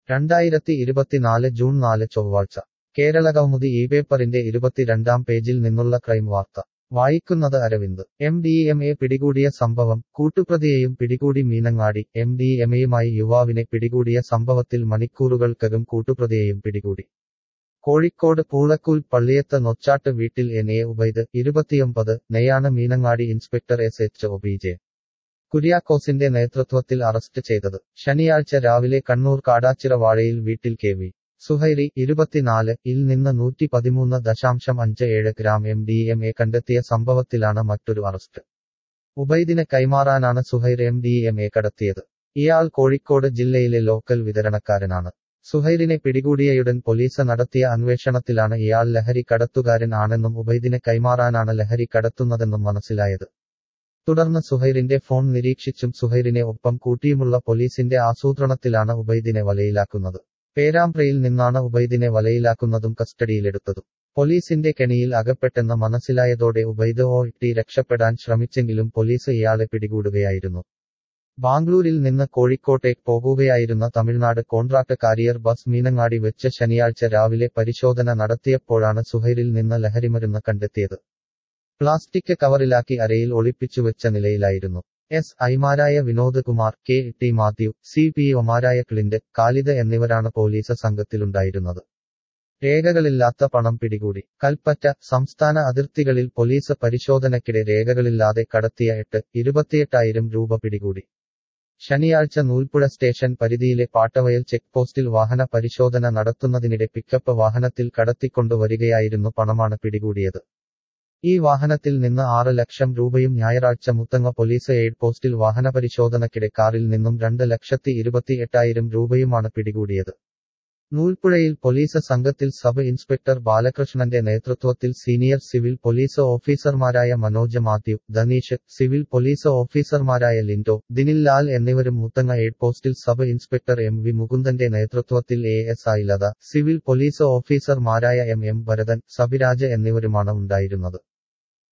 രണ്ടായിരത്തി ഇരുപത്തിനാല് ജൂൺ നാല് ചൊവ്വാഴ്ച കേരളകൗമുദി ഈ പേപ്പറിന്റെ ഇരുപത്തിരണ്ടാം പേജിൽ നിന്നുള്ള ക്രൈം വാർത്ത വായിക്കുന്നത് Aravind M D M A പിടികൂടിയ സംഭവം കൂട്ടുപ്രതിയെയും പിടികൂടി മീനങ്ങാടി എം ഡി എം എയുമായി യുവാവിനെ പിടികൂടിയ സംഭവത്തിൽ മണിക്കൂറുകൾക്കകം കൂട്ടുപ്രതിയെയും പിടികൂടി കോഴിക്കോട് പൂളക്കൂൽ പള്ളിയത്ത് നൊച്ചാട്ട് വീട്ടിൽ എൻ എ ഉബൈദ് ഇരുപത്തിയൊമ്പത് നെയ്യാണ് Meenangadi inspector S H O B J കുര്യാക്കോസിന്റെ നേതൃത്വത്തിൽ അറസ്റ്റ് ചെയ്തത് ശനിയാഴ്ച രാവിലെ കണ്ണൂർ കാടാച്ചിറ വാഴയിൽ വീട്ടിൽ കെ വി സുഹൈരി ഇരുപത്തിനാല് ഇൽ നിന്ന് നൂറ്റി പതിമൂന്ന് ദശാംശം അഞ്ച് ഏഴ് gram M D M A കണ്ടെത്തിയ സംഭവത്തിലാണ് മറ്റൊരു അറസ്റ്റ് ഉബൈദിനെ കൈമാറാനാണ് Suhair M D M A കടത്തിയത് ഇയാൾ കോഴിക്കോട് ജില്ലയിലെ ലോക്കൽ വിതരണക്കാരനാണ് സുഹൈറിനെ പിടികൂടിയയുടൻ പോലീസ് നടത്തിയ അന്വേഷണത്തിലാണ് ഇയാൾ ലഹരി കടത്തുകാരൻ ആണെന്നും ഉബൈദിനെ കൈമാറാനാണ് ലഹരി കടത്തുന്നതെന്നും മനസ്സിലായത് തുടർന്ന് സുഹൈറിന്റെ ഫോൺ നിരീക്ഷിച്ചും സുഹൈറിനെ ഒപ്പം കൂട്ടിയുമുള്ള പോലീസിന്റെ ആസൂത്രണത്തിലാണ് ഉബൈദിനെ വലയിലാക്കുന്നത് പേരാമ്പ്രയിൽ നിന്നാണ് ഉബൈദിനെ വലയിലാക്കുന്നതും കസ്റ്റഡിയിലെടുത്തതും പോലീസിന്റെ കെണിയിൽ അകപ്പെട്ടെന്ന് മനസ്സിലായതോടെ ഉബൈദ് ഓ ഇട്ടി രക്ഷപ്പെടാൻ ശ്രമിച്ചെങ്കിലും പോലീസ് ഇയാളെ പിടികൂടുകയായിരുന്നു ബാംഗ്ലൂരിൽ നിന്ന് കോഴിക്കോട്ടേക്ക് പോകുകയായിരുന്ന Tamil Nadu contract carrier bus Meenangadi വെച്ച് ശനിയാഴ്ച രാവിലെ പരിശോധന നടത്തിയപ്പോഴാണ് സുഹൈറിൽ നിന്ന് ലഹരിമരുന്ന് കണ്ടെത്തിയത് പ്ലാസ്റ്റിക് കവറിലാക്കി അരയിൽ ഒളിപ്പിച്ചുവെച്ച നിലയിലായിരുന്നു എസ് ഐമാരായ Vinod Kumar K T Mathew C P ഒമാരായ ക്ലിന്റ് കാലിദ് എന്നിവരാണ് പോലീസ് സംഘത്തിലുണ്ടായിരുന്നത് രേഖകളില്ലാത്ത പണം പിടികൂടി കൽപ്പറ്റ സംസ്ഥാന അതിർത്തികളിൽ പോലീസ് പരിശോധനയ്ക്കിടെ രേഖകളില്ലാതെ കടത്തിയ എട്ട് ഇരുപത്തിയെട്ടായിരം രൂപ പിടികൂടി ശനിയാഴ്ച നൂൽപ്പുഴ സ്റ്റേഷൻ പരിധിയിലെ പാട്ടവയൽ ചെക്ക് പോസ്റ്റിൽ വാഹന പരിശോധന നടത്തുന്നതിനിടെ പിക്കപ്പ് വാഹനത്തിൽ കടത്തിക്കൊണ്ടുവരികയായിരുന്നു പണമാണ് പിടികൂടിയത് ഈ വാഹനത്തിൽ നിന്ന് ആറ് ലക്ഷം രൂപയും ഞായറാഴ്ച മുത്തങ്ങ പോലീസ് എയ്ഡ് പോസ്റ്റിൽ വാഹനപരിശോധനയ്ക്കിടെ കാറിൽ നിന്നും രണ്ട് ലക്ഷത്തി ഇരുപത്തി എട്ടായിരം രൂപയുമാണ് പിടികൂടിയത് നൂൽപ്പുഴയിൽ പോലീസ് സംഘത്തിൽ സബ് ഇൻസ്പെക്ടർ ബാലകൃഷ്ണന്റെ നേതൃത്വത്തിൽ സീനിയർ സിവിൽ പോലീസ് ഓഫീസർമാരായ മനോജ് മാത്യു ധനീഷ് സിവിൽ പോലീസ് ഓഫീസർമാരായ ലിൻഡോ ദിനിൽ ലാൽ എന്നിവരും മുത്തങ്ങ എയ്ഡ് പോസ്റ്റിൽ സബ് ഇൻസ്പെക്ടർ എം വി മുകുന്ദന്റെ നേതൃത്വത്തിൽ A S I Latha civil police ഓഫീസർമാരായ എം എം ഭരതൻ സബിരാജ് എന്നിവരുമാണ് ഉണ്ടായിരുന്നത്